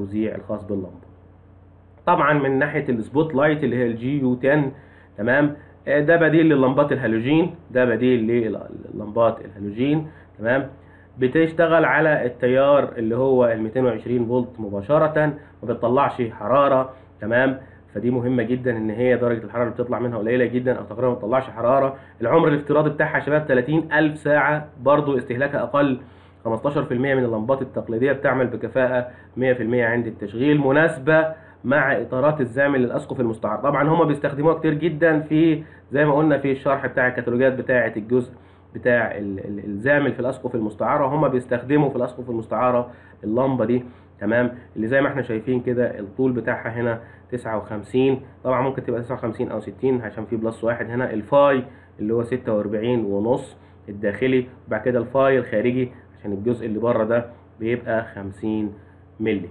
التوزيع الخاص باللمبه طبعا من ناحيه السبوت لايت اللي هي الجي يو 10 تمام آه، ده بديل للمبات الهالوجين ده بديل للمبات الهالوجين تمام بتشتغل على التيار اللي هو ال 220 فولت مباشره ما بتطلعش حراره تمام فدي مهمه جدا ان هي درجه الحراره اللي بتطلع منها قليله جدا او تقريبا ما بتطلعش حراره العمر الافتراضي بتاعها يا شباب 30000 ساعه برضو استهلاكها اقل 15% من اللمبات التقليديه بتعمل بكفاءه 100% عند التشغيل مناسبه مع اطارات الزامل للاسقف المستعار طبعا هم بيستخدموها كتير جدا في زي ما قلنا في الشرح بتاع الكتالوجات بتاعه الجزء بتاع ال- ال- الزامل في الاسقف المستعاره هم بيستخدموا في الاسقف المستعاره اللمبه دي تمام اللي زي ما احنا شايفين كده الطول بتاعها هنا 59 طبعا ممكن تبقى 59 او 60 عشان في بلس واحد هنا الفاي اللي هو 46 ونص الداخلي وبعد كده الفاي الخارجي عشان الجزء اللي بره ده بيبقى 50 مللي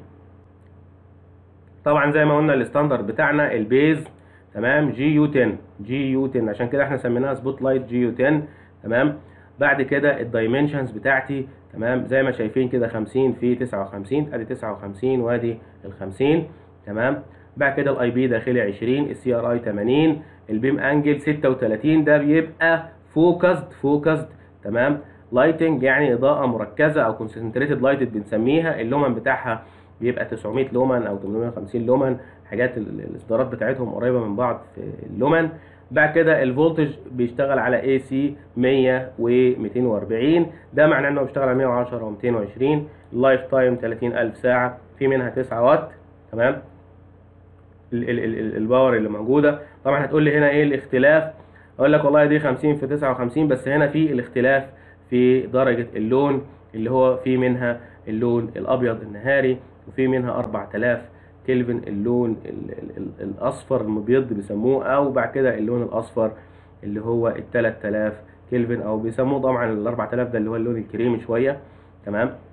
طبعا زي ما قلنا الستاندرد بتاعنا البيز تمام جي يو 10 جي يو 10 عشان كده احنا سميناها سبوت لايت جي يو 10 تمام بعد كده الدايمنشنز بتاعتي تمام زي ما شايفين كده 50 في 59 ادي 59 وادي ال 50 تمام بعد كده الاي بي داخلي 20 السي ار اي 80 البيم انجل 36 ده بيبقى فوكسد فوكسد تمام لايتنج يعني اضاءه مركزه او كونسنتريتد لايتد بنسميها اللومن بتاعها بيبقى 900 لومن او 850 لومن حاجات ال- الاصدارات بتاعتهم قريبه من بعض في اللومن بعد كده الفولتج بيشتغل على اي سي 100 و 240 ده معناه انه بيشتغل على 110 و 220 اللايف تايم 30000 ساعه في منها 9 وات تمام ال- ال- ال- الباور اللي موجوده طبعا هتقول لي هنا ايه الاختلاف اقول لك والله دي 50 في 59 بس هنا في الاختلاف في درجه اللون اللي هو في منها اللون الابيض النهاري وفي منها 4000 كلفن اللون ال- ال- ال- الاصفر المبيض بيسموه او بعد كده اللون الاصفر اللي هو ال 3000 كلفن او بيسموه طبعا ال 4000 ده اللي هو اللون الكريمي شويه تمام